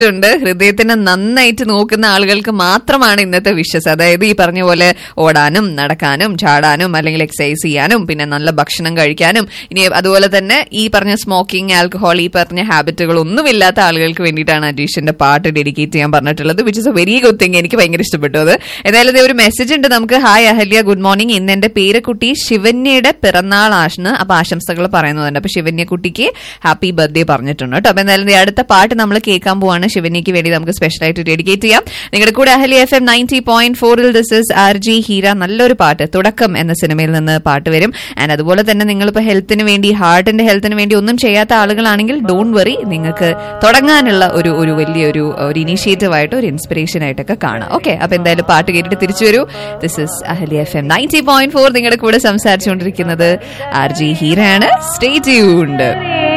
ഉണ്ട് ഹൃദയത്തിനെ നന്നായിട്ട് നോക്കുന്ന ആളുകൾക്ക് മാത്രമാണ് ഇന്നത്തെ വിഷസ് അതായത് ഈ പറഞ്ഞ പോലെ ഓടാനും നടക്കാനും ചാടാനും അല്ലെങ്കിൽ എക്സസൈസ് ചെയ്യാനും പിന്നെ നല്ല ഭക്ഷണം കഴിക്കാനും ഇനി അതുപോലെ തന്നെ ഈ പറഞ്ഞ സ്മോക്കിംഗ് ആൽക്കഹോൾ ഈ പറഞ്ഞ ഹാബിറ്റുകൾ ഒന്നുമില്ലാത്ത ആളുകൾക്ക് വേണ്ടിയിട്ടാണ് അജീഷിന്റെ പാട്ട് ഡെഡിക്കേറ്റ് ചെയ്യാൻ പറഞ്ഞിട്ടുള്ളത് which is a very good thing എനിക്ക് ഭയങ്കര ഇഷ്ടപ്പെട്ടു അത് എന്തായാലും ദേ ഒരു മെസ്സേജ് ഉണ്ട് നമുക്ക് ഹായ് അഹല്യ ഗുഡ് മോർണിംഗ് ഇന്ന് എന്റെ പേരക്കുട്ടി ശിവന്യയുടെ പിറന്നാളാണ് അപ്പൊ ആശംസകൾ പറയുന്നുണ്ട് അപ്പൊ ശിവന്യ കുട്ടിക്ക് ഹാപ്പി ബർത്ത്ഡേ പറഞ്ഞിട്ടുണ്ട് കേട്ടോ അപ്പൊ എന്തായാലും ദേ അടുത്ത പാട്ട് നമ്മൾ കേൾക്കാൻ പോവാണ് ശിവന്യക്ക് വേണ്ടി നമുക്ക് സ്പെഷ്യൽ ആയിട്ട് ഡെഡിക്കേറ്റ് ചെയ്യാം നിങ്ങളുടെ കൂടെ Ahalya F M ninety point ഫോറിൽ this is R G Heera നല്ലൊരു പാട്ട് തുടക്കം എന്ന സിനിമയിൽ നിന്ന് പാട്ട് വരും ആൻഡ് അതുപോലെ തന്നെ നിങ്ങളിപ്പോൾ ഹെൽത്തിന് വേണ്ടി ഹാർട്ടിന്റെ ഹെൽത്തിന് വേണ്ടി ഒന്നും ചെയ്യാത്ത ആളുകളാണെങ്കിൽ ഡോണ്ട് വറി നിങ്ങൾക്ക് തുടങ്ങാനുള്ള ഒരു ഒരു വലിയൊരു ഒരു ഇനീഷ്യേറ്റീവ് ആയിട്ട് ഒരു ഇൻസ്പിറേഷൻ ആയിട്ടൊക്കെ കാണാം ഓക്കെ അപ്പൊ എന്തായാലും പാട്ട് കേട്ടിട്ട് തിരിച്ചു വരൂ this is Ahalya F M ninety point four നിങ്ങളുടെ കൂടെ സംസാരിച്ചുകൊണ്ടിരിക്കുന്നത് ആർ ജി ഹീരയാണ് സ്റ്റേ ട്യൂൺഡ്